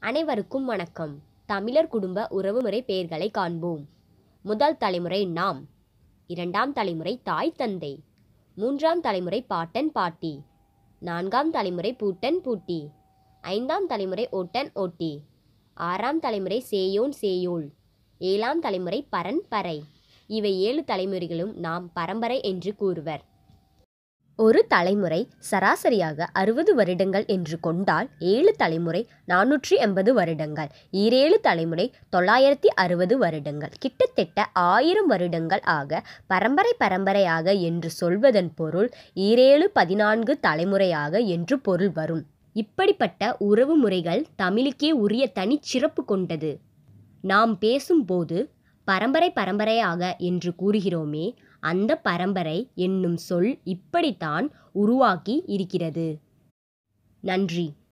அனைவருக்கும் வணக்கம் தமிழர் குடும்ப உறவுமுறை பெயர்களை காண்போம் முதல் தலைமுறை நாம் இரண்டாம் தலைமுறை தாய் தந்தை மூன்றாம் தலைமுறை பாட்டன் பாட்டி நான்காம் தலைமுறை பூட்டன் பூட்டி ஐந்தாம் தலைமுறை ஓட்டன் ஓட்டி ஆறாம் தலைமுறை சேயோன் சேயோள் ஏழாம் தலைமுறை பரன் பறை இவை ஏழு தலைமுறைகளும் நாம் பரம்பரை என்று கூறுவர் ஒரு தலைமுறை சராசரியாக அறுபது வருடங்கள் என்று கொண்டால் ஏழு தலைமுறை நானூற்றி எண்பது வருடங்கள் ஈரேழு தலைமுறை தொள்ளாயிரத்தி அறுபது வருடங்கள் கிட்டத்தட்ட ஆயிரம் வருடங்கள் ஆக பரம்பரை பரம்பரையாக என்று சொல்வதன் பொருள் ஈரேழு பதினான்கு தலைமுறையாக என்று பொருள் வரும் இப்படிப்பட்ட உறவு முறைகள் தமிழுக்கே உரிய தனிச்சிறப்பு கொண்டது நாம் பேசும்போது பரம்பரை பரம்பரையாக என்று கூறுகிறோமே அந்த பரம்பரை என்னும் சொல் இப்படித்தான் உருவாக்கி இருக்கிறது நன்றி